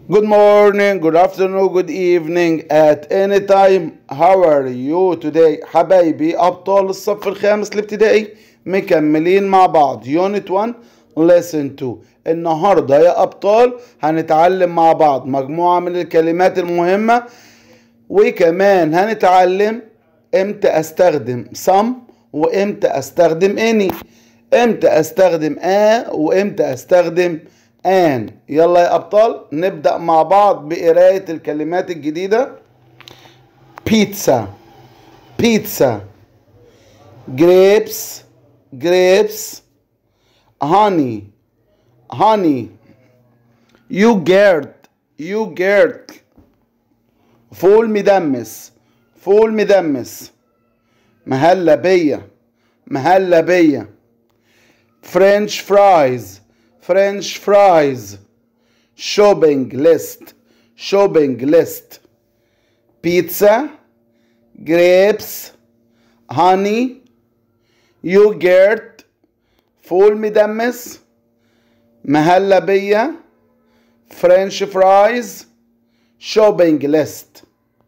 Good morning, good afternoon, good evening at any time. How are you today? حبايبي أبطال الصف الخامس الابتدائي مكملين مع بعض Unit 1 Lesson 2 النهاردة يا أبطال هنتعلم مع بعض مجموعة من الكلمات المهمة وكمان هنتعلم امتى استخدم some وامتى استخدم any امتى استخدم a وامتى استخدم an يلا يا ابطال نبدا مع بعض بقرايه الكلمات الجديده بيتزا بيتزا grapes grapes honey honey yogurt yogurt فول مدمس فول مدمس مهلبية مهلبية فرنش فرايز فرنش فرايز shopping list shopping list pizza grapes honey yogurt فول مدمس مهلبية فرنش فرايز shopping list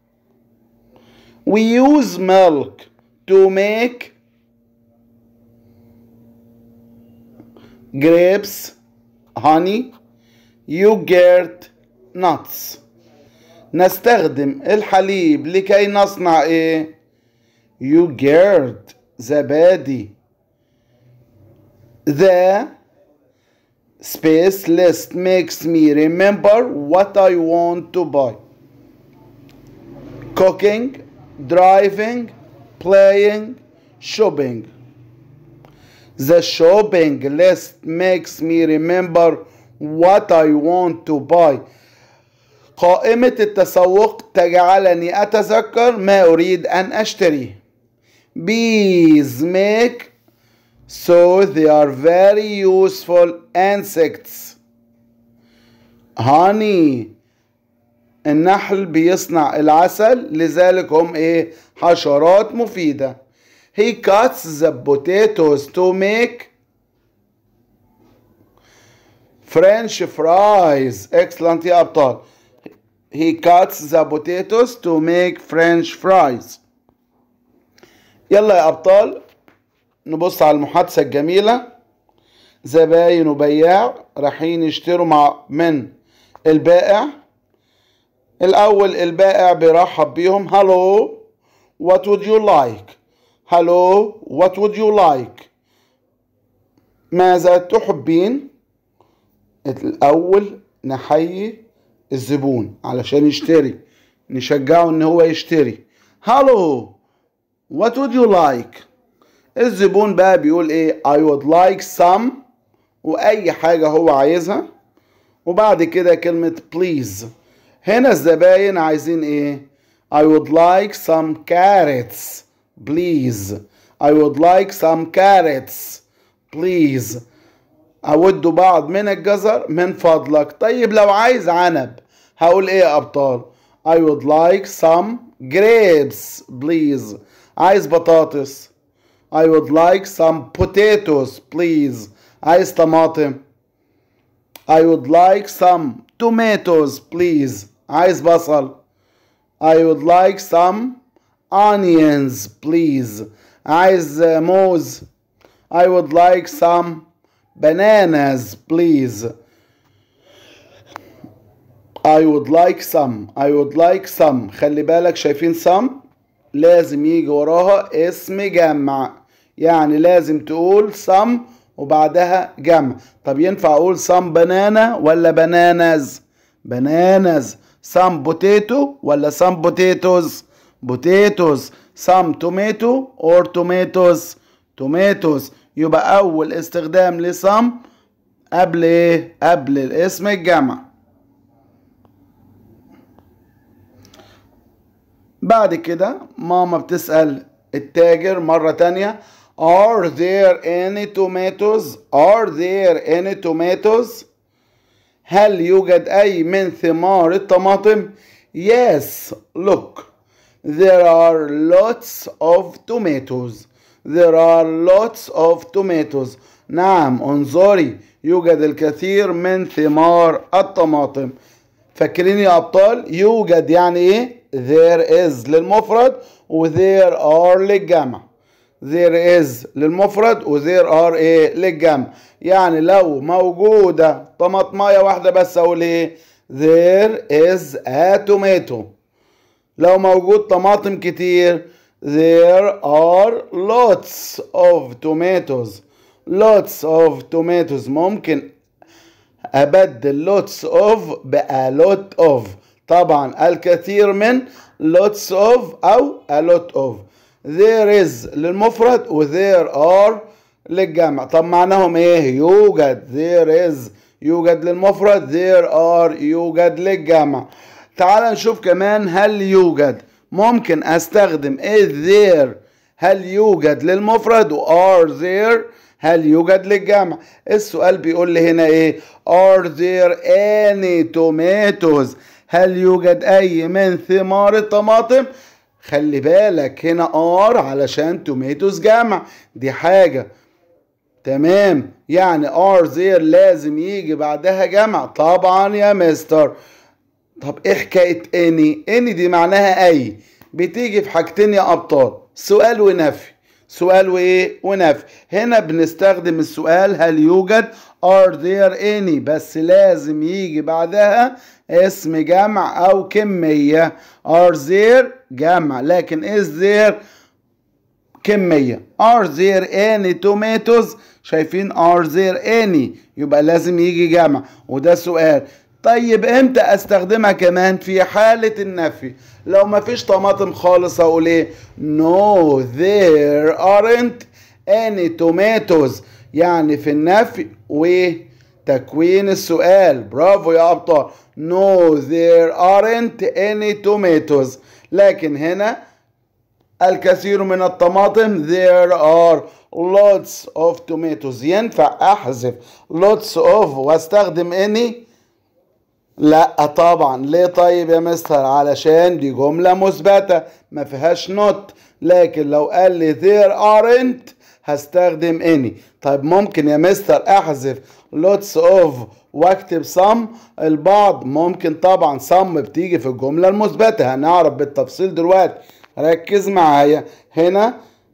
we use milk to make grapes honey yogurt nuts نستخدم الحليب لكي نصنع ايه yogurt زبادي the space list makes me remember what I want to buy cooking driving playing shopping the shopping list makes me remember what I want to buy قائمة التسوق تجعلني أتذكر ما أريد أن أشتري bees make so they are very useful insects honey النحل بيصنع العسل لذلك هم ايه حشرات مفيدة he cuts the potatoes to make French fries excellent يا أبطال he cuts the potatoes to make French fries يلا يا أبطال نبص على المحادثة الجميلة زباين وبياع رايحين يشتروا مع من البائع الأول البائع بيرحب بيهم هلو what would you like هلو what would you like ماذا تحبين الأول نحيي الزبون علشان يشتري نشجعه ان هو يشتري هلو what would you like الزبون بقى بيقول ايه I would like some واي حاجة هو عايزها وبعد كده كلمة please هنا الزباين عايزين ايه I would like some carrots please I would like some carrots please أود بعض من الجزر من فضلك طيب لو عايز عنب هقول ايه يا أبطال I would like some grapes please عايز بطاطس I would like some potatoes please عايز طماطم I would like some tomatoes please عايز بصل I would like some onions please عايز موز I would like some bananas please I would like some I would like some خلي بالك شايفين some لازم يجي وراها اسم جمع يعني لازم تقول some وبعدها جمع طب ينفع اقول some banana ولا bananas bananas some potato ولا some potatoes potatoes some tomato or tomatoes tomatoes يبقى اول استخدام لسم قبل ايه قبل الاسم الجمع بعد كده ماما بتسأل التاجر مرة تانية Are there any tomatoes? Are there any tomatoes? هل يوجد أي من ثمار الطماطم؟ Yes, look. There are lots of tomatoes. There are lots of tomatoes. نعم انظري يوجد الكثير من ثمار الطماطم فاكرين يا ابطال يوجد يعني ايه there is للمفرد و there are للجمع there is للمفرد و there are ايه للجمع يعني لو موجودة طماطماية واحدة بس اقول ايه there is a tomato لو موجود طماطم كتير there are lots of tomatoes lots of tomatoes ممكن أبدل lots of بقى lot of طبعا الكثير من lots of أو a lot of there is للمفرد و there are للجمع طب معناهم ايه يوجد there is يوجد للمفرد there are يوجد للجمع تعال نشوف كمان هل يوجد ممكن استخدم is there هل يوجد للمفرد و are there هل يوجد للجمع السؤال بيقول لي هنا ايه are there any tomatoes هل يوجد اي من ثمار الطماطم خلي بالك هنا are علشان tomatoes جمع دي حاجة تمام يعني are there لازم يجي بعدها جمع طبعا يا مستر طب ايه حكاية اني اني دي معناها اي بتيجي في حاجتين يا ابطال سؤال ونفي سؤال وايه ونفي هنا بنستخدم السؤال هل يوجد are there any بس لازم يجي بعدها اسم جمع او كمية are there جمع لكن is there كمية are there any tomatoes شايفين are there any يبقى لازم يجي جمع وده سؤال طيب امتى استخدمها كمان في حالة النفي لو ما فيش طماطم خالص اقول ايه no there aren't any tomatoes يعني في النفي وتكوين السؤال برافو يا ابطال no there aren't any tomatoes لكن هنا الكثير من الطماطم there are lots of tomatoes ينفع احذف lots of واستخدم any لا طبعا ليه طيب يا مستر علشان دي جملة مثبتة ما فيهاش نوت لكن لو قال لي there aren't هستخدم any طيب ممكن يا مستر احذف lots of واكتب some البعض ممكن طبعا some بتيجي في الجملة المثبتة هنعرف بالتفصيل دلوقتي ركز معايا هنا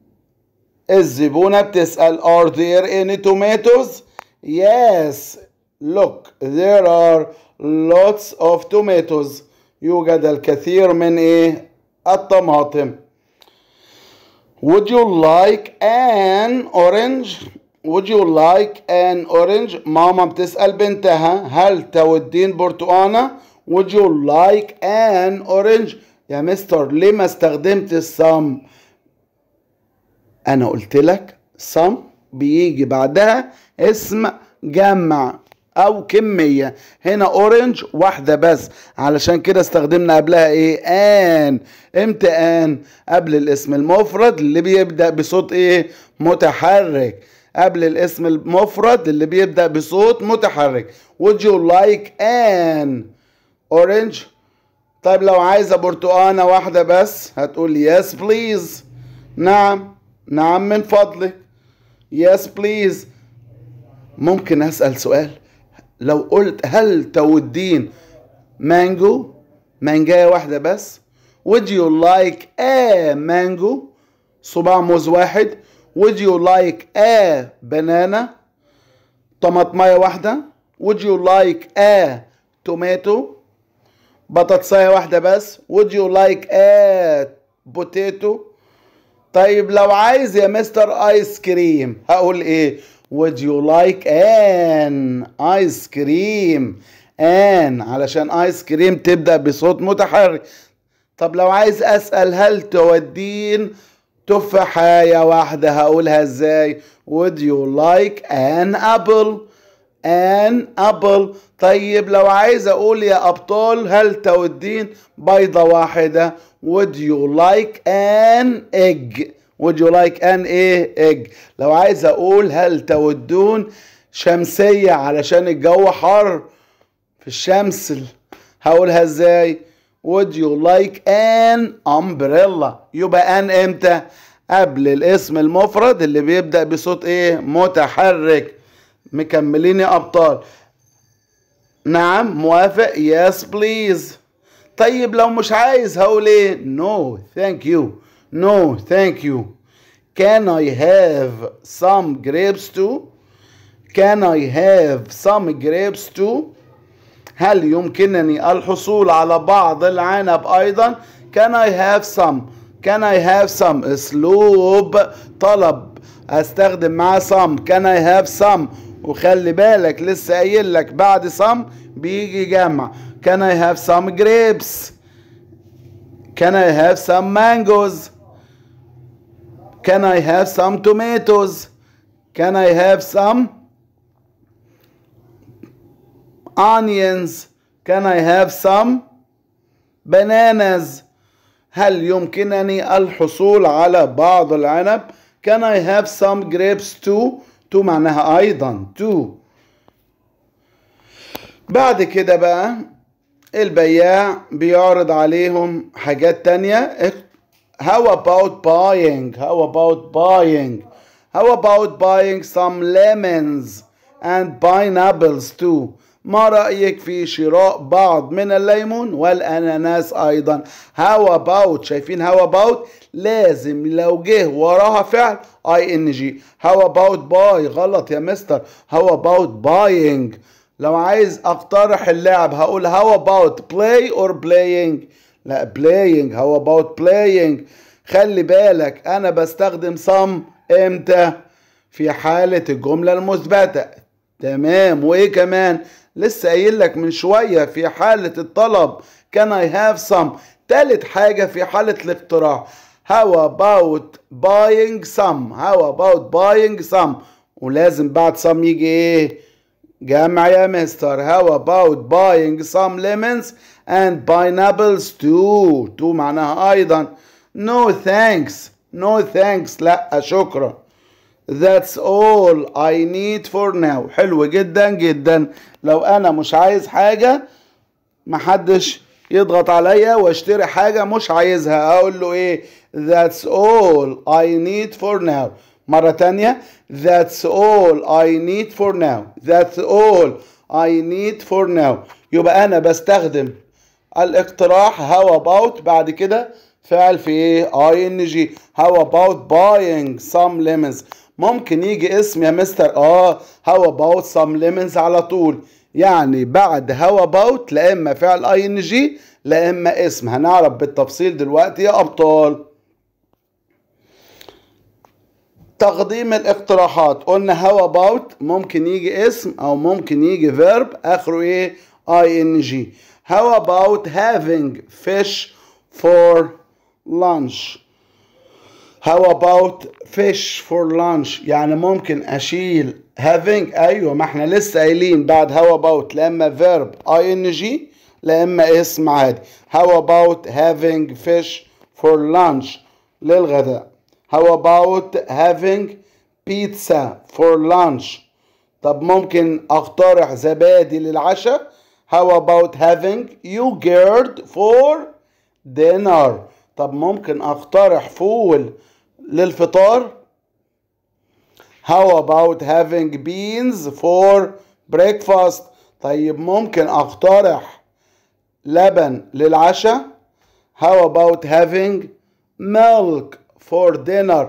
الزبونة بتسأل are there any tomatoes yes look there are lots of tomatoes يوجد الكثير من ايه الطماطم would you like an orange would you like an orange ماما بتسأل بنتها هل تودين برتقانة would you like an orange يا مستر ليه ما استخدمت الصم انا قلت لك صم بيجي بعدها اسم جمع او كمية هنا اورنج واحدة بس علشان كده استخدمنا قبلها ايه ان امتى ان قبل الاسم المفرد اللي بيبدأ بصوت ايه متحرك قبل الاسم المفرد اللي بيبدأ بصوت متحرك would you like an orange طيب لو عايزة برتقانة واحدة بس هتقول yes please نعم نعم من فضلك yes please ممكن أسأل سؤال لو قلت هل تودين مانجو مانجاية واحدة بس would you like a mango صباع موز واحد would you like a banana طماطماية واحدة would you like a tomato بطاطساية واحدة بس would you like a potato طيب لو عايز يا مستر ايس كريم هقول ايه would you like an ice cream an علشان ايس كريم تبدأ بصوت متحرك طب لو عايز اسأل هل تودين تفاحية واحدة هقولها ازاي would you like an apple an apple طيب لو عايز اقول يا ابطال هل تودين بيضة واحدة would you like an egg would you like an ايه egg لو عايز اقول هل تودون شمسية علشان الجو حر في الشمس هقولها ازاي would you like an umbrella يبقى an امتى قبل الاسم المفرد اللي بيبدأ بصوت ايه متحرك مكملين يا ابطال نعم موافق yes please طيب لو مش عايز هقول ايه no thank you no thank you can I have some grapes too can I have some grapes too هل يمكنني الحصول على بعض العنب أيضا can I have some can I have some اسلوب طلب استخدم معاه some can I have some وخلي بالك لسه قايل لك بعد some بيجي جمع can I have some grapes can I have some mangoes can I have some tomatoes can I have some onions can I have some bananas هل يمكنني الحصول على بعض العنب can I have some grapes too too معناها أيضا too بعد كده بقى البياع بيعرض عليهم حاجات تانية how about buying how about buying how about buying some lemons and pineapples too ما رأيك في شراء بعض من الليمون والأناناس أيضا how about شايفين how about لازم لو جه وراها فعل ing how about buy غلط يا مستر how about buying لو عايز اقترح اللعب هقول how about play or playing لا playing how about playing خلي بالك انا بستخدم some امتى في حالة الجملة المثبتة تمام وايه كمان لسه قايل لك من شوية في حالة الطلب can I have some تالت حاجة في حالة الاقتراح how about buying some how about buying some ولازم بعد some يجي ايه جمع يا مستر how about buying some lemons and pineapples too too معناها ايضا no thanks no thanks لا شكرا That's all I need for now حلو جدا جدا لو انا مش عايز حاجة محدش يضغط عليا واشتري حاجة مش عايزها اقول له ايه That's all I need for now مرة تانية That's all I need for now That's all I need for now يبقى انا بستخدم الاقتراح how about بعد كده فعل في ايه ing how about buying some lemons ممكن يجي اسم يا مستر اه how about some lemons على طول يعني بعد how about لا اما فعل ing لا اما اسم هنعرف بالتفصيل دلوقتي يا ابطال تقديم الاقتراحات قلنا how about ممكن يجي اسم او ممكن يجي verb اخره ايه ing how about having fish for lunch how about fish for lunch يعني ممكن اشيل having ايوه ما احنا لسه قايلين بعد how about لا اما verb ing لا اما اسم عادي how about having fish for lunch للغداء how about having pizza for lunch طب ممكن اقترح زبادي للعشاء how about having yogurt for dinner طب ممكن اقترح فول للفطار how about having beans for breakfast طيب ممكن اقترح لبن للعشاء how about having milk for dinner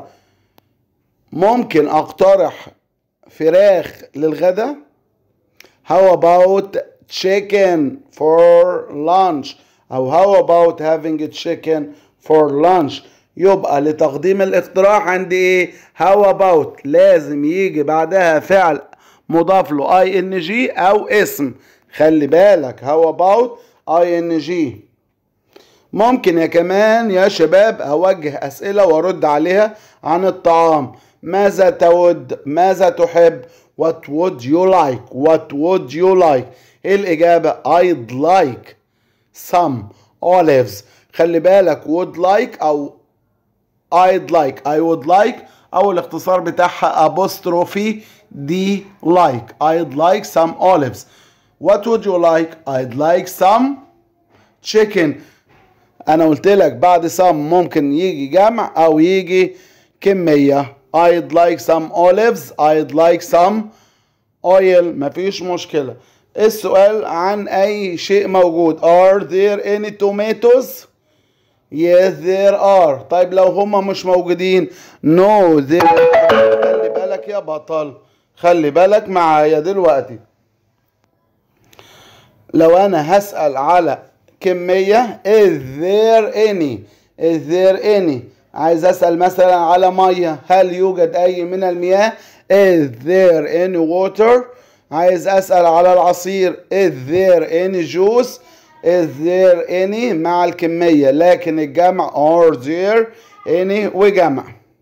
ممكن اقترح فراخ للغدا how about chicken for lunch او how about having a chicken for lunch يبقى لتقديم الاقتراح عندي ايه how about لازم يجي بعدها فعل مضاف له ing او اسم خلي بالك how about ing ممكن يا كمان يا شباب اوجه اسئله وارد عليها عن الطعام ماذا تود ماذا تحب what would you like what would you like ايه الاجابه I'd like some olives خلي بالك would like او I'd like I would like او الاختصار بتاعها apostrophe D like I'd like some olives what would you like I'd like some chicken انا قلت لك بعد some ممكن يجي جمع او يجي كمية I'd like some olives I'd like some oil مفيش مشكلة السؤال عن أي شيء موجود Are there any tomatoes? Yes there are طيب لو هما مش موجودين No there خلي بالك يا بطل خلي بالك معايا دلوقتي لو أنا هسأل على كمية Is there any Is there any عايز أسأل مثلا على مية هل يوجد أي من المياه Is there any water عايز أسأل على العصير Is there any juice Is there any مع الكمية لكن الجمع Are there any وجمع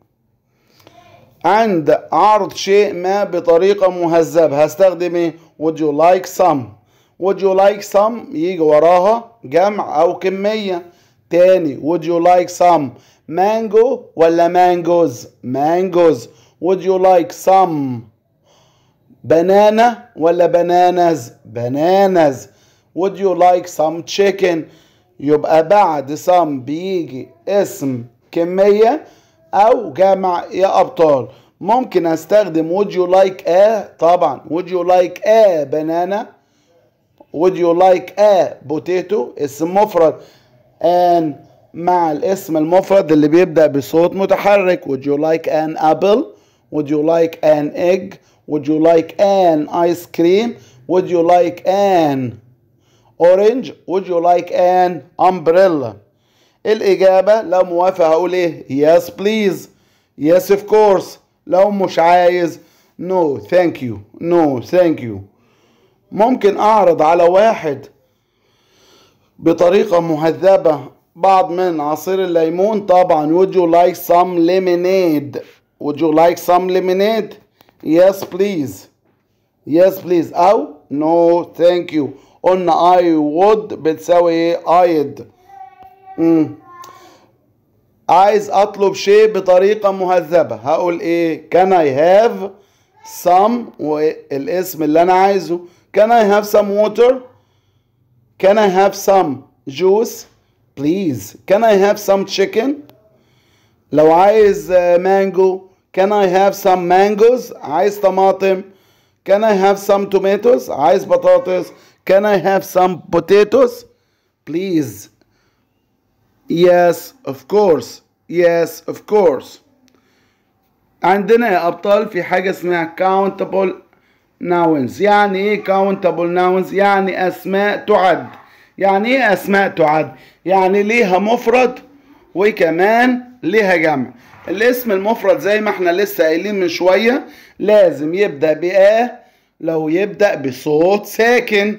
عند عرض شيء ما بطريقة مهذبة هستخدم ايه Would you like some Would you like some يجي وراها جمع أو كمية تاني Would you like some mango ولا mangoes mangoes Would you like some banana ولا bananas bananas Would you like some chicken يبقى بعد some بيجي اسم كمية أو جمع يا أبطال ممكن أستخدم would you like a طبعا would you like a banana would you like a potato اسم مفرد and مع الاسم المفرد اللي بيبدأ بصوت متحرك would you like an apple would you like an egg would you like an ice cream would you like an orange would you like an umbrella الإجابة لو موافق هقول إيه yes please yes of course لو مش عايز no thank you no thank you ممكن أعرض على واحد بطريقة مهذبة بعض من عصير الليمون طبعا would you like some lemonade would you like some lemonade yes please yes please أو no thank you قلنا I would بتساوي ايه I'd مم. عايز اطلب شيء بطريقة مهذبة هقول ايه can I have some والاسم اللي انا عايزه can I have some water can I have some juice please can I have some chicken لو عايز مانجو can I have some mangoes عايز طماطم can I have some tomatoes عايز بطاطس can I have some potatoes please yes of course yes of course عندنا يا أبطال في حاجة اسمها countable nouns يعني ايه countable nouns يعني أسماء تعد يعني ايه أسماء تعد يعني ليها مفرد وكمان ليها جمع الاسم المفرد زي ما احنا لسه قايلين من شوية لازم يبدأ بآ لو يبدأ بصوت ساكن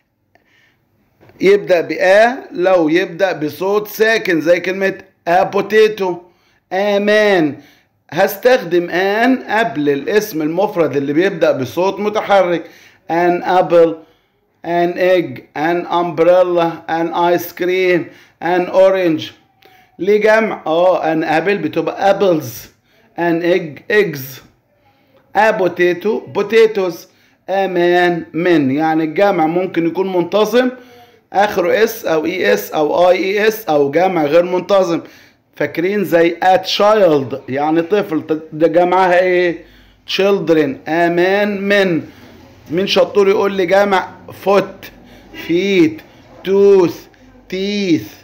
يبدأ بآ لو يبدأ بصوت ساكن زي كلمة a potato آمان هستخدم an قبل الاسم المفرد اللي بيبدأ بصوت متحرك an apple an egg an umbrella an ice cream an orange ليه جمع اه an apple بتبقى apples an egg eggs a potato potatoes امان من يعني الجمع ممكن يكون منتظم اخره اس او اي اس او اي اي اس او جمع غير منتظم فاكرين زي a child يعني طفل ده جمعها ايه children امان من مين شطور يقول لي جمع foot feet tooth teeth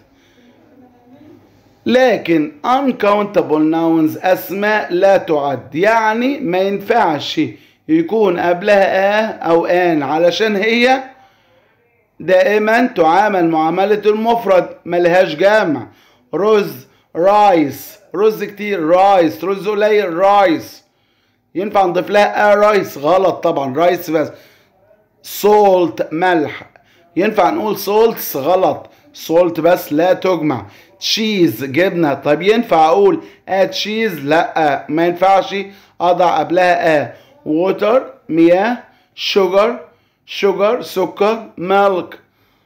لكن uncountable nouns اسماء لا تعد يعني ما ينفعش يكون قبلها ا او ان علشان هي دائما تعامل معاملة المفرد ملهاش جمع رز رايس رز كتير رايس رز قليل رايس ينفع نضيف لها ا رايس غلط طبعا رايس بس سولت ملح ينفع نقول سولتس غلط سولت بس لا تجمع تشيز جبنة طب ينفع اقول ا تشيز لا ما ينفعش اضع قبلها ا ووتر مياه شوجر شوجر سكر ميلك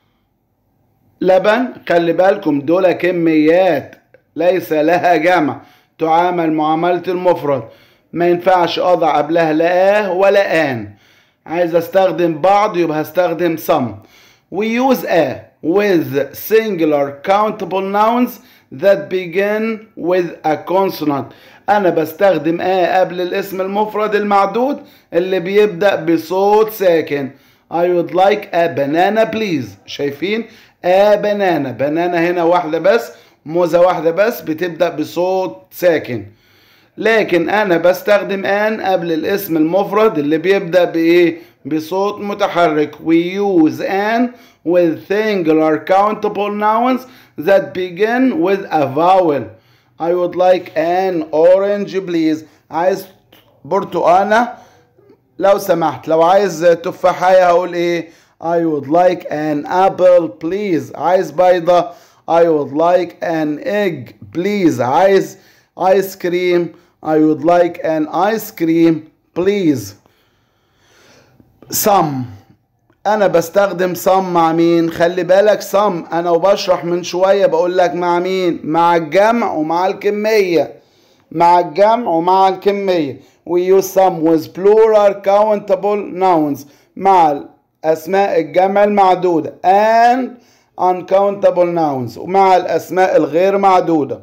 لبن خلي بالكم دول كميات ليس لها جمع تعامل معاملة المفرد ما ينفعش اضع قبلها لا اه ولا ان عايز استخدم بعض يبقى هستخدم some we use a with singular countable nouns that begin with a consonant انا بستخدم a قبل الاسم المفرد المعدود اللي بيبدأ بصوت ساكن I would like a banana please شايفين a banana banana هنا واحدة بس موزة واحدة بس بتبدأ بصوت ساكن لكن أنا بستخدم an قبل الاسم المفرد اللي بيبدأ بإيه بصوت متحرك we use an with singular countable nouns that begin with a vowel I would like an orange please عايز برتقانة لو سمحت لو عايز تفاحية هقول ايه I would like an apple please عايز بيضة I would like an egg please عايز ice cream I would like an ice cream please some انا بستخدم some مع مين خلي بالك some انا وبشرح من شوية بقول لك مع مين مع الجمع ومع الكمية مع الجمع ومع الكمية we use some with plural countable nouns مع أسماء الجمع المعدودة and uncountable nouns ومع الأسماء الغير معدودة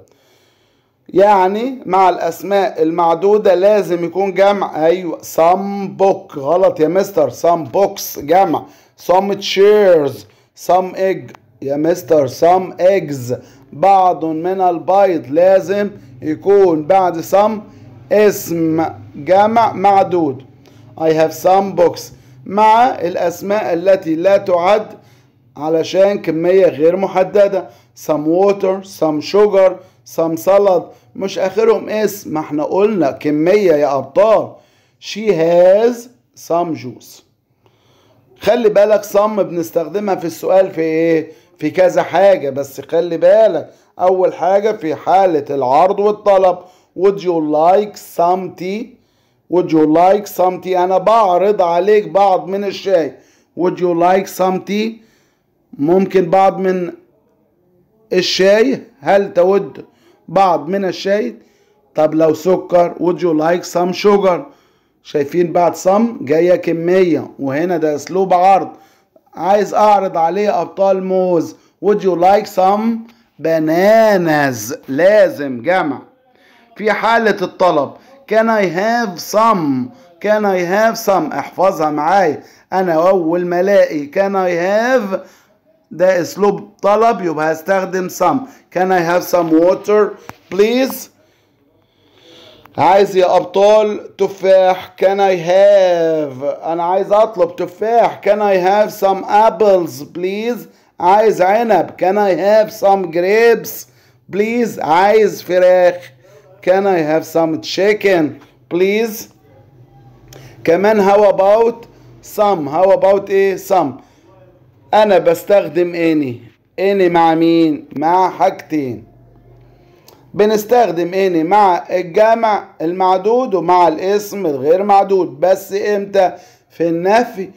يعني مع الأسماء المعدودة لازم يكون جمع أيوة some book غلط يا مستر some books جمع some chairs some egg يا مستر some eggs بعض من البيض لازم يكون بعد some اسم جمع معدود I have some books مع الأسماء التي لا تعد علشان كمية غير محددة some water some sugar some salad مش آخرهم اسم ما احنا قلنا كمية يا أبطال she has some juice خلي بالك some بنستخدمها في السؤال في ايه في كذا حاجة بس خلي بالك أول حاجة في حالة العرض والطلب would you like some tea would you like some tea أنا بعرض عليك بعض من الشاي would you like some tea ممكن بعض من الشاي هل تود بعض من الشاي طب لو سكر would you like some sugar شايفين بعد some جاية كمية وهنا ده أسلوب عرض عايز أعرض عليه أبطال موز would you like some bananas لازم جمع في حالة الطلب can I have some can I have some احفظها معايا أنا أول ما ألاقي can I have ده أسلوب طلب يبقى هستخدم some can I have some water please عايز يا أبطال تفاح can I have أنا عايز أطلب تفاح can I have some apples please عايز عنب can I have some grapes please عايز فراخ can I have some chicken please كمان how about some how about ايه some انا بستخدم any any مع مين مع حاجتين بنستخدم any مع الجمع المعدود ومع الاسم الغير معدود بس امتى في النفي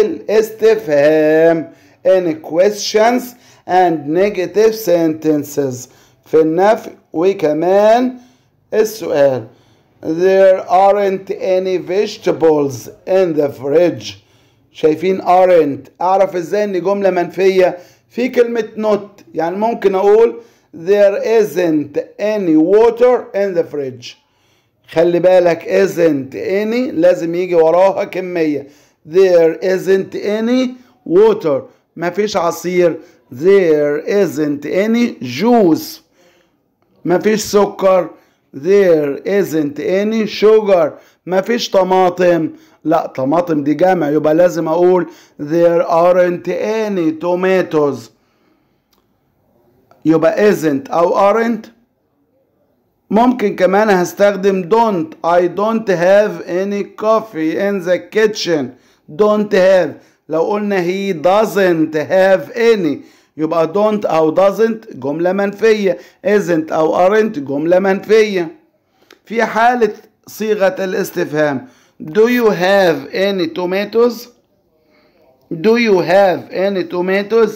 والاستفهام in questions and negative sentences في النفي وكمان السؤال There aren't any vegetables in the fridge شايفين aren't اعرف ازاي ان جملة منفية في كلمة not يعني ممكن اقول there isn't any water in the fridge خلي بالك isn't any لازم يجي وراها كمية there isn't any water مفيش عصير there isn't any juice مفيش سكر there isn't any sugar مفيش طماطم لا طماطم دي جمع يبقى لازم اقول there aren't any tomatoes يبقى isn't او aren't ممكن كمان هستخدم don't I don't have any coffee in the kitchen don't have لو قلنا he doesn't have any يبقى don't أو doesn't جملة منفية isn't أو aren't جملة منفية في حالة صيغة الاستفهام do you have any tomatoes do you have any tomatoes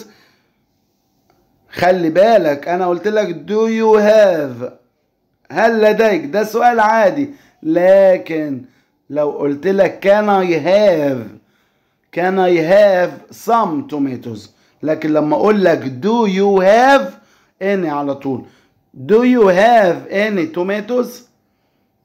خلي بالك أنا قلت لك do you have هل لديك ده سؤال عادي لكن لو قلت لك can I have can I have some tomatoes لكن لما اقول لك do you have any على طول do you have any tomatoes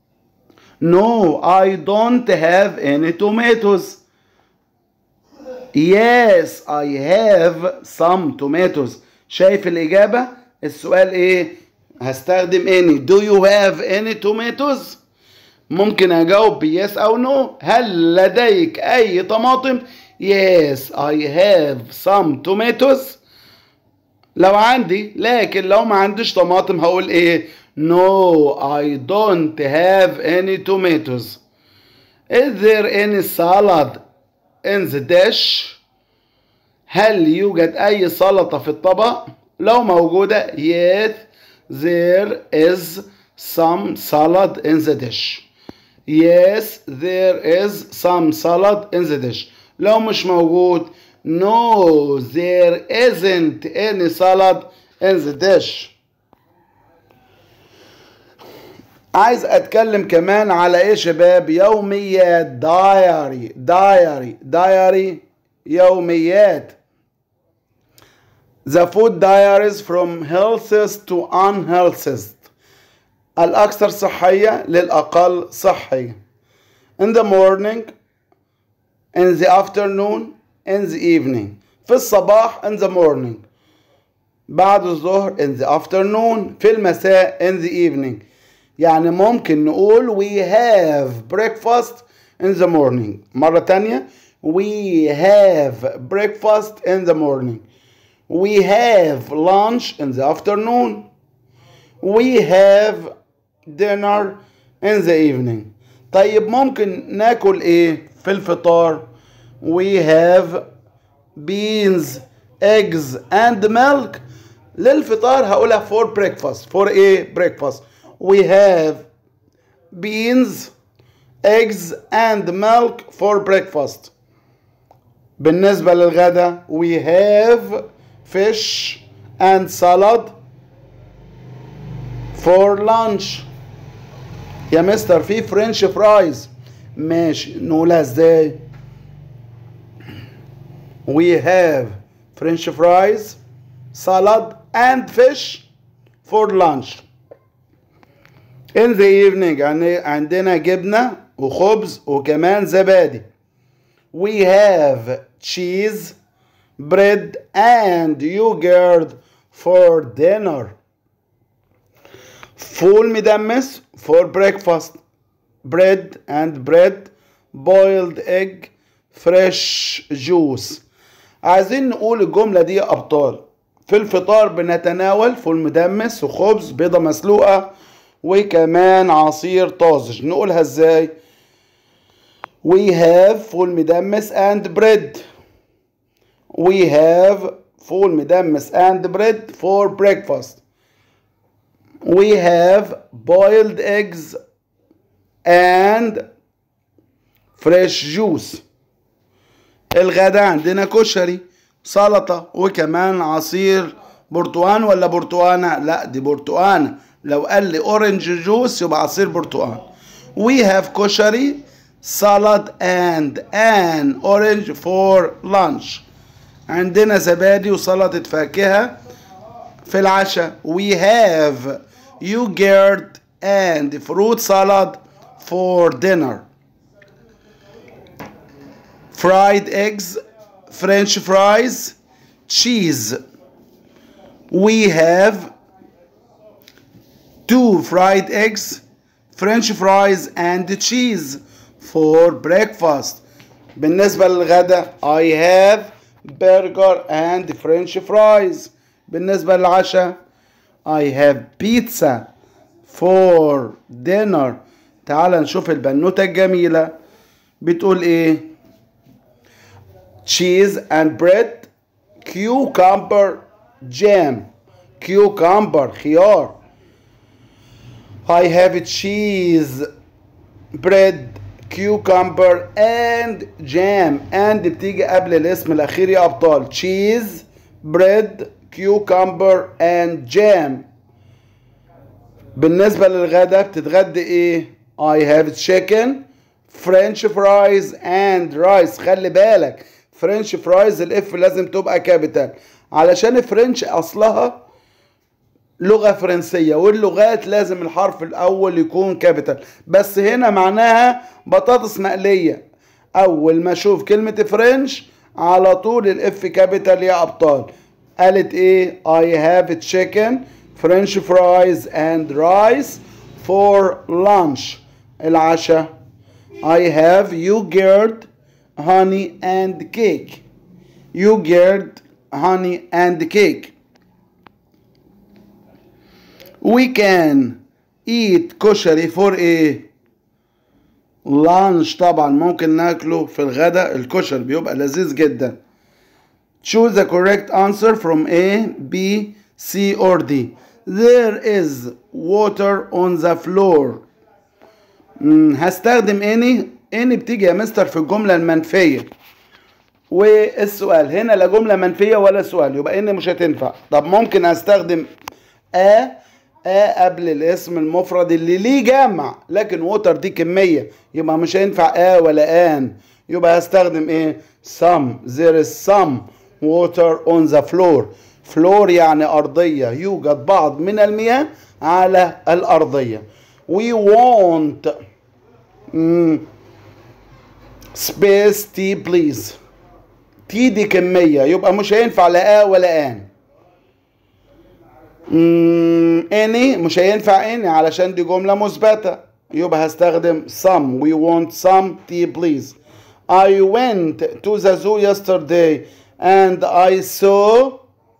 no I don't have any tomatoes Yes I have some tomatoes شايف الإجابة السؤال إيه هستخدم any do you have any tomatoes ممكن أجاوب ب yes أو no هل لديك أي طماطم yes I have some tomatoes لو عندي لكن لو ما عنديش طماطم هقول ايه no I don't have any tomatoes is there any salad in the dish هل يوجد اي سلطة في الطبق لو موجودة yes there is some salad in the dish yes there is some salad in the dish لو مش موجود no there isn't any salad in the dish عايز اتكلم كمان على ايه يا شباب يوميات دايري دايري دايري يوميات the food diaries from healthiest to unhealthiest الأكثر صحية للأقل صحية in the morning in the afternoon in the evening في الصباح in the morning بعد الظهر in the afternoon في المساء in the evening يعني ممكن نقول we have breakfast in the morning مرة تانية we have breakfast in the morning we have lunch in the afternoon we have dinner in the evening طيب ممكن ناكل ايه في الفطار we have beans eggs and milk للفطار هقولها for breakfast for ايه breakfast we have beans eggs and milk for breakfast بالنسبة للغدا we have fish and salad for lunch يا مستر في فرنش فرايز ماشي نقولها ازاي we have French fries salad and fish for lunch in the evening يعني عندنا جبنة وخبز وكمان زبادي we have cheese bread and yogurt for dinner فول مدمس for breakfast bread and bread boiled egg fresh juice عايزين نقول الجملة دي يا أبطال في الفطار بنتناول فول مدمس وخبز بيضة مسلوقة وكمان عصير طازج نقولها ازاي we have فول مدمس and bread we have فول مدمس and bread for breakfast we have boiled eggs and fresh juice الغدا عندنا كشري سلطة وكمان عصير برتقان ولا برتقانة لا دي برتقانة لو قال لي اورنج جوس يبقى عصير برتقان we have كشري salad and an orange for lunch عندنا زبادي وسلطة فاكهة في العشاء we have yogurt and fruit salad for dinner fried eggs french fries cheese we have two fried eggs french fries and cheese for breakfast بالنسبة للغدا I have burger and french fries بالنسبة للعشاء I have pizza for dinner تعال نشوف البنوتة الجميلة بتقول ايه cheese and bread cucumber jam cucumber خيار I have cheese bread cucumber and jam and بتيجي قبل الاسم الأخير يا أبطال cheese bread cucumber and jam بالنسبة للغدا بتتغدى ايه I have chicken French fries and rice خلي بالك فرنش فرايز الاف لازم تبقى كابيتال علشان فرنش اصلها لغة فرنسية واللغات لازم الحرف الاول يكون كابيتال بس هنا معناها بطاطس مقلية اول ما اشوف كلمة فرنش على طول الاف كابيتال يا ابطال قالت ايه I have chicken French fries and rice for lunch العشاء I have yogurt honey and cake yogurt honey and cake we can eat كشري for ايه لانش طبعا ممكن ناكله في الغداء الكشري بيبقى لذيذ جدا choose the correct answer from A, B, C or D there is water on the floor مم، هستخدم any any بتيجي يا مستر في الجملة المنفية والسؤال هنا لا جملة منفية ولا سؤال يبقى ان مش هتنفع طب ممكن استخدم ا ا قبل الاسم المفرد اللي ليه جمع لكن ووتر دي كمية يبقى مش هينفع ا ولا ان يبقى هستخدم ايه some there is some water on the floor floor يعني أرضية يوجد بعض من المياه على الأرضية we want mm, space tea please تي دي كمية يبقى مش هينفع لا آ ولا آن اني مش هينفع اني علشان دي جملة مثبتة يبقى هستخدم some we want some tea please I went to the zoo yesterday and I saw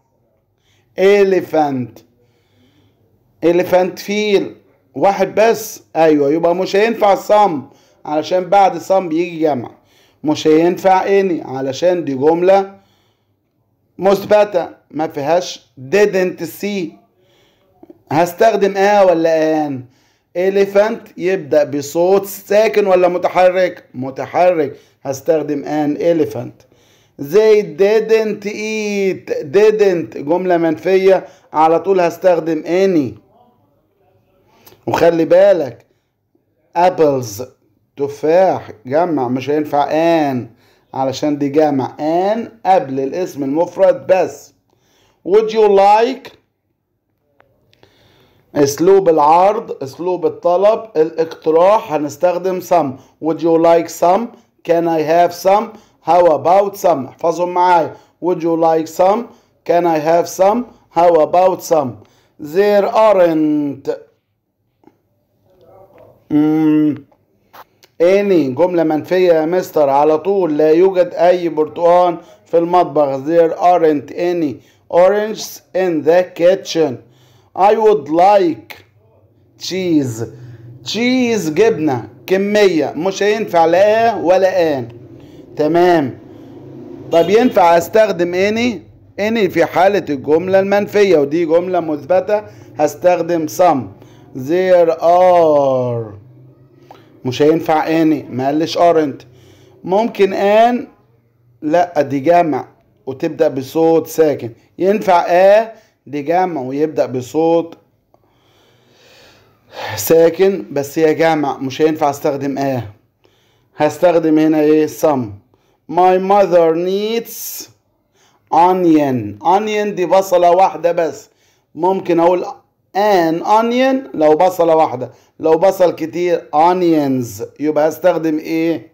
elephant elephant فيل واحد بس ايوه يبقى مش هينفع some علشان بعد some بيجي جمع مش هينفع اني علشان دي جملة مثبتة ما فيهاش didn't see هستخدم اه ولا ان elephant يبدأ بصوت ساكن ولا متحرك متحرك هستخدم ان elephant they didn't eat didn't جملة منفية على طول هستخدم any وخلي بالك apples تفاح جمع مش هينفع ان علشان دي جمع ان قبل الاسم المفرد بس would you like اسلوب العرض اسلوب الطلب الاقتراح هنستخدم some would you like some can I have some how about some احفظهم معايا would you like some can I have some how about some there aren't mm. any جملة منفية يا مستر على طول لا يوجد أي برتقان في المطبخ there aren't any oranges in the kitchen I would like cheese cheese جبنة كمية مش هينفع لا ولا آن تمام طب ينفع استخدم اني اني في حالة الجملة المنفية ودي جملة مثبتة هستخدم some there are مش هينفع اني ما قالش aren't ممكن ان لا دي جمع وتبدأ بصوت ساكن ينفع اه دي جمع ويبدأ بصوت ساكن بس هي جمع مش هينفع استخدم اه هستخدم هنا ايه some my mother needs onion onion دي بصلة واحدة بس ممكن اقول an onion لو بصلة واحدة لو بصل كتير onions يبقى هستخدم ايه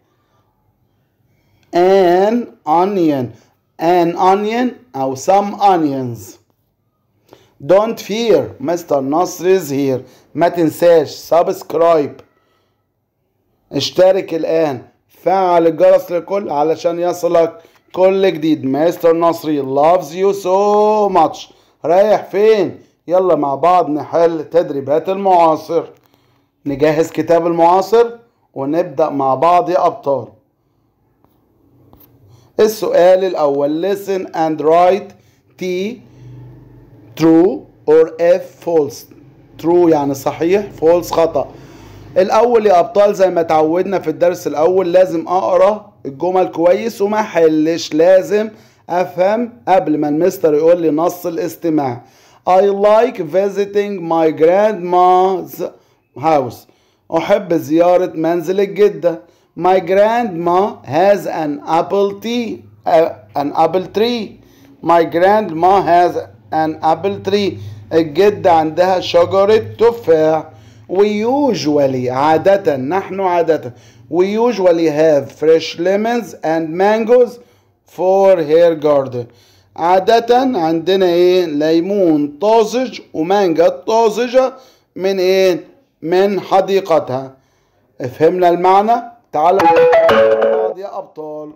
an onion an onion او some onions don't fear مستر نصر is here ما تنساش سبسكرايب اشترك الان فعل الجرس للكل علشان يصلك كل جديد مستر نصري loves you so much رايح فين يلا مع بعض نحل تدريبات المعاصر نجهز كتاب المعاصر ونبدأ مع بعض يا أبطال السؤال الأول listen and write T true or F false true يعني صحيح false خطأ الأول يا أبطال زي ما تعودنا في الدرس الأول لازم أقرأ الجمل كويس وما حلش لازم أفهم قبل ما المستر يقول لي نص الاستماع I like visiting my grandma's house أحب زيارة منزل الجدة My grandma has an apple tea uh, an apple tree My grandma has an apple tree الجدة عندها شجرة تفاح We usually عادة نحن عادة We usually have fresh lemons and mangoes for her garden عادة عندنا ايه ليمون طازج ومانجا طازجة من ايه من حديقتها فهمنا المعنى تعالوا بعض يا ابطال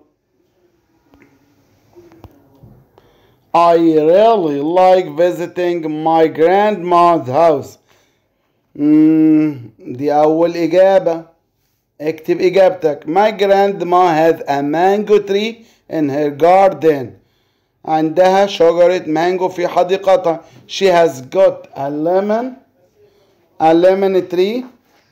I really like visiting my grandma's house مم، دي أول إجابة اكتب إجابتك My grandma has a mango tree in her garden عندها شجرة مانجو في حديقتها She has got a lemon a lemon tree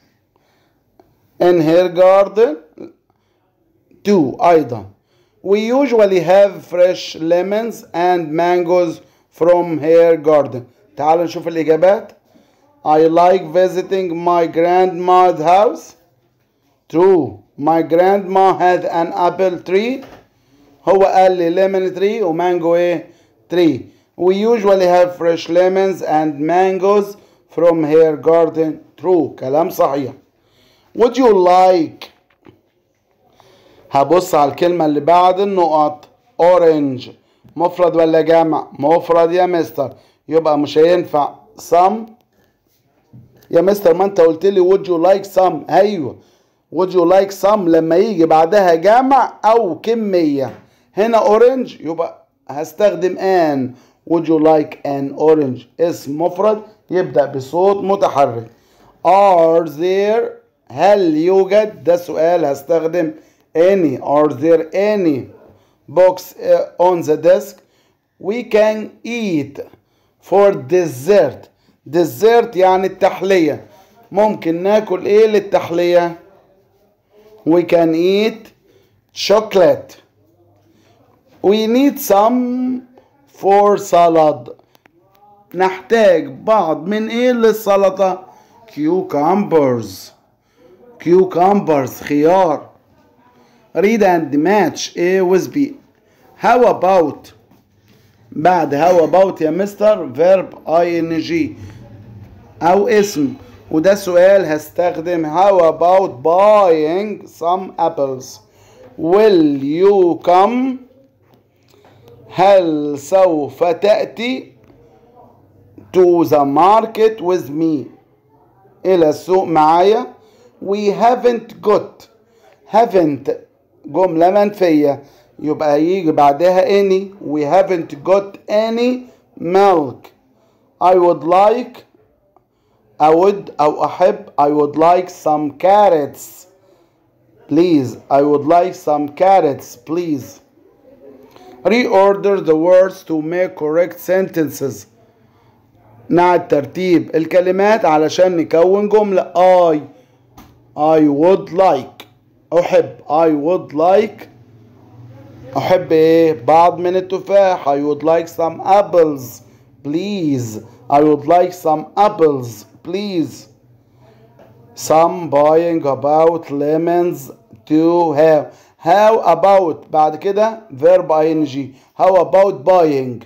in her garden too أيضا We usually have fresh lemons and mangoes from her garden تعالوا نشوف الإجابات I like visiting my grandma's house True My grandma had an apple tree هو قال لي lemon tree ومانجو ايه tree We usually have fresh lemons and mangoes from her garden True كلام صحيح Would you like هبص على الكلمة اللي بعد النقط orange مفرد ولا جمع مفرد يا مستر يبقى مش هينفع some يا مستر ما انت قلت لي would you like some ايوه would you like some لما يجي بعدها جمع او كمية هنا orange يبقى هستخدم an would you like an orange اسم مفرد يبدأ بصوت متحرك are there هل يوجد ده سؤال هستخدم any are there any books uh, on the desk we can eat for dessert dessert يعني التحلية ممكن ناكل ايه للتحلية we can eat chocolate we need some for salad نحتاج بعض من ايه للسلطة cucumbers cucumbers خيار read and match A with B how about بعد how about يا مستر verb ing أو اسم وده سؤال هستخدم how about buying some apples will you come هل سوف تأتي to the market with me إلى السوق معايا we haven't got haven't جملة منفية يبقى يجي بعدها any we haven't got any milk I would like أود أو أحب I would like some carrots please I would like some carrots please reorder the words to make correct sentences نعد ترتيب الكلمات علشان نكون جملة I I would like أحب I would like أحب إيه بعض من التفاح I would like some apples please I would like some apples please some buying about lemons to have how about بعد كده verb ing how about buying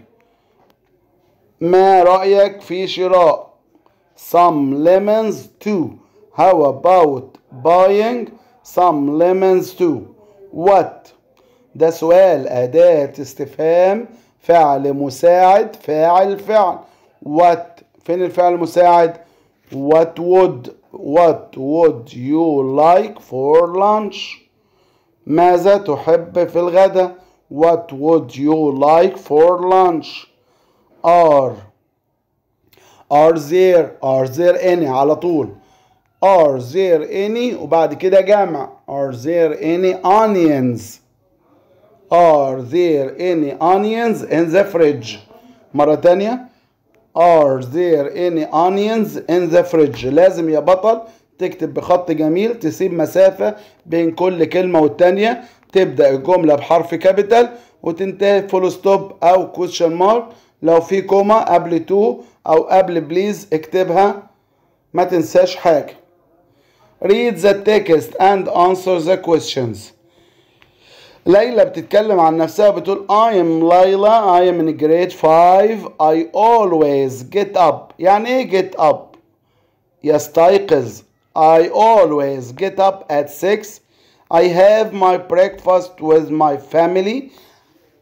ما رأيك في شراء some lemons too how about buying some lemons too what ده سؤال أداة استفهام فعل مساعد فاعل فعل what فين الفعل المساعد what would what would you like for lunch ماذا تحب في الغداء what would you like for lunch are are there are there any على طول are there any وبعد كده جمع are there any onions are there any onions in the fridge مرة تانية are there any onions in the fridge لازم يا بطل تكتب بخط جميل تسيب مسافة بين كل كلمة والتانية تبدأ الجملة بحرف كابيتال وتنتهي فول ستوب أو كويشن مارك لو في كوما قبل تو أو قبل بليز اكتبها ما تنساش حاجة read the text and answer the questions ليلى بتتكلم عن نفسها بتقول I am ليلى I am in grade 5 I always get up يعني ايه get up يستيقظ I always get up at 6 I have my breakfast with my family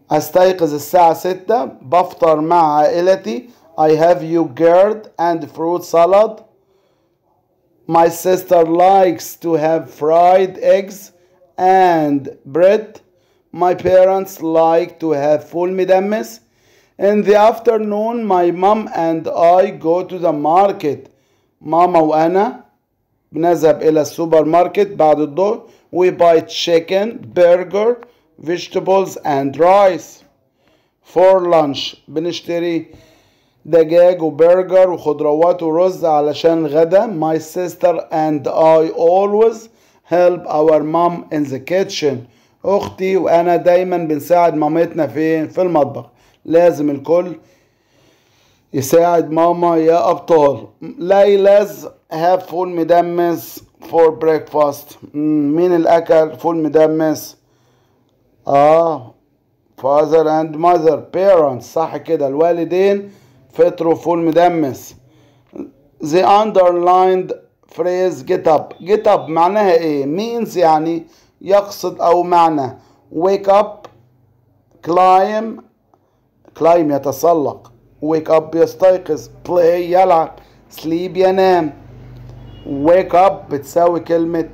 استيقظ الساعة ستة بفطر مع عائلتي I have yogurt and fruit salad My sister likes to have fried eggs and bread My parents like to have فول مدمس In the afternoon my mom and I go to the market ماما وأنا بنذهب إلى السوبر ماركت بعد الظهر We buy chicken, burger, vegetables and rice For lunch بنشتري دجاج وبرجر وخضروات ورز علشان الغدا My sister and I always help our mom in the kitchen أختي وأنا دايما بنساعد مامتنا فين في المطبخ لازم الكل يساعد ماما يا أبطال ليلز have فول مدمس for breakfast مم، مين الأكل فول مدمس آه father and mother parents صح كده الوالدين فطروا فول مدمس the underlined phrase get up get up معناها ايه means يعني يقصد او معنى wake up climb climb يتسلق wake up يستيقظ play يلعب sleep ينام wake up بتساوي كلمة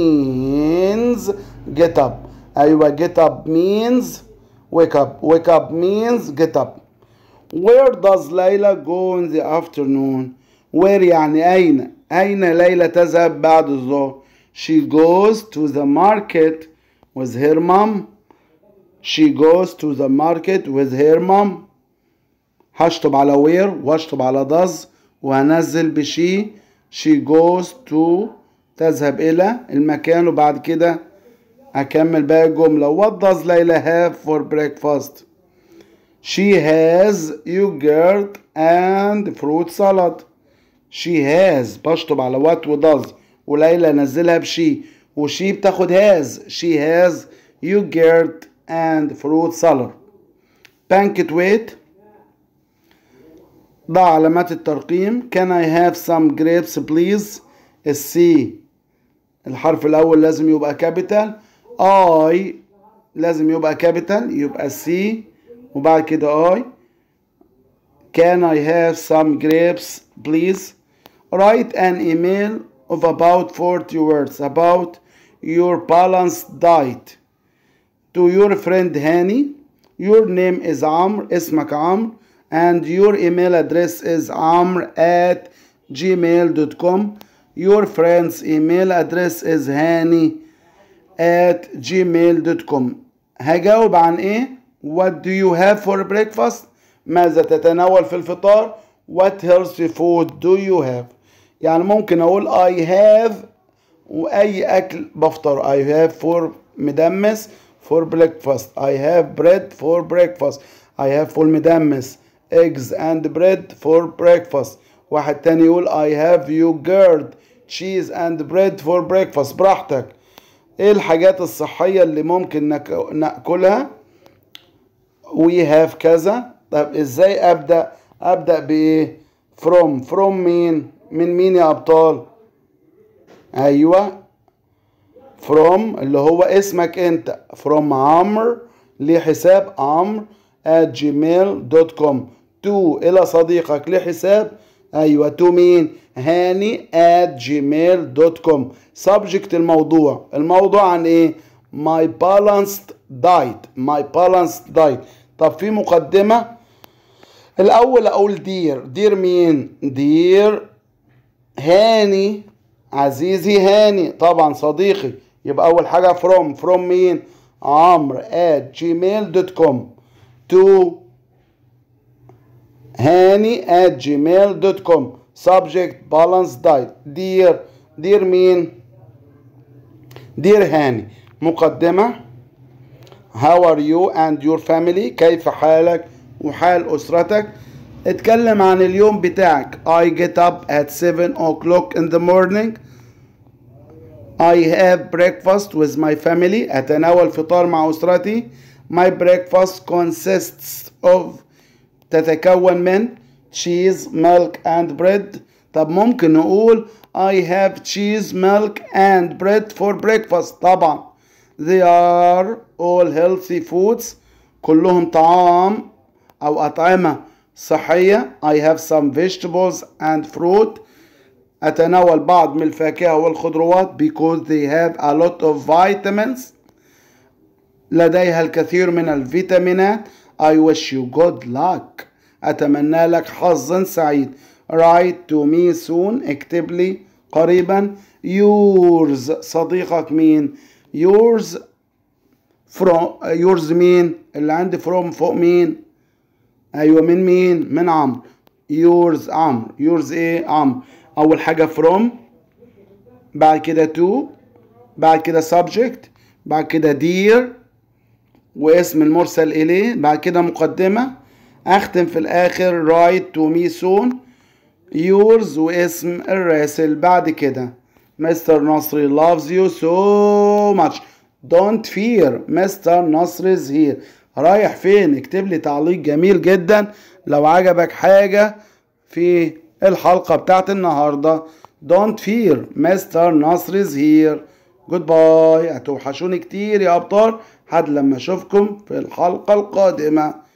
means get up أيوة get up means wake up wake up means get up where does ليلى go in the afternoon where يعني أين أين ليلى تذهب بعد الظهر she goes to the market with her mom she goes to the market with her mom هشطب على where واشطب على does وهنزل بشي she goes to تذهب إلى المكان وبعد كده أكمل باقي الجملة what does ليلى have for breakfast she has yogurt and fruit salad she has بشطب على what و does وليلى نزلها بشي وشي بتاخد has she has yogurt and fruit salad banquet ضع علامات الترقيم can I have some grapes please السي الحرف الأول لازم يبقى كابيتال I لازم يبقى كابيتال يبقى سي وبعد كده I can I have some grapes please write an email of about 40 words about your balanced diet to your friend Hani your name is Amr اسمك عمرو and your email address is amr at gmail.com your friend's email address is hani at gmail.com هجاوب عن ايه what do you have for breakfast ماذا تتناول في الفطار what healthy food do you have يعني ممكن اقول I have واي اكل بفطر I have for مدمس for breakfast I have bread for breakfast I have فول مدمس eggs and bread for breakfast واحد تاني يقول I have yogurt cheese and bread for breakfast براحتك ايه الحاجات الصحية اللي ممكن نك... ناكلها we have كذا طب ازاي ابدا ابدا بايه from from مين من مين يا ابطال ايوه from اللي هو اسمك انت from عمرو ليه حساب عمرو at gmail.com to الى صديقك ليه حساب ايوه تو مين هاني at gmail.com subject الموضوع الموضوع عن ايه my balanced diet my balanced diet طب في مقدمة الاول اقول دير دير مين دير هاني عزيزي هاني طبعا صديقي يبقى اول حاجة from from مين عمرو at gmail.com to هاني at gmail.com subject balance diet dear dear مين dear هاني مقدمة how are you and your family كيف حالك وحال أسرتك اتكلم عن اليوم بتاعك I get up at 7 o'clock in the morning I have breakfast with my family أتناول فطار مع أسرتي My breakfast consists of تتكون من cheese, milk and bread طب ممكن نقول I have cheese, milk and bread for breakfast طبعا They are all healthy foods كلهم طعام أو أطعمة صحية I have some vegetables and fruit أتناول بعض من الفاكهة والخضروات because they have a lot of vitamins لديها الكثير من الفيتامينات I wish you good luck أتمنى لك حظا سعيد write to me soon اكتب لي قريبا yours صديقك مين yours from yours مين اللي عندي from فوق مين ايوه من مين من عمرو yours عمرو yours ايه عمرو اول حاجه from بعد كده to بعد كده subject بعد كده dear واسم المرسل اليه بعد كده مقدمه اختم في الاخر write to me soon yours واسم الراسل بعد كده مستر نصري loves you so much don't fear مستر نصر is here رايح فين اكتب لي تعليق جميل جدا لو عجبك حاجة في الحلقة بتاعت النهاردة don't fear مستر نصر is here goodbye هتوحشوني كتير يا أبطال لحد لما أشوفكم في الحلقة القادمة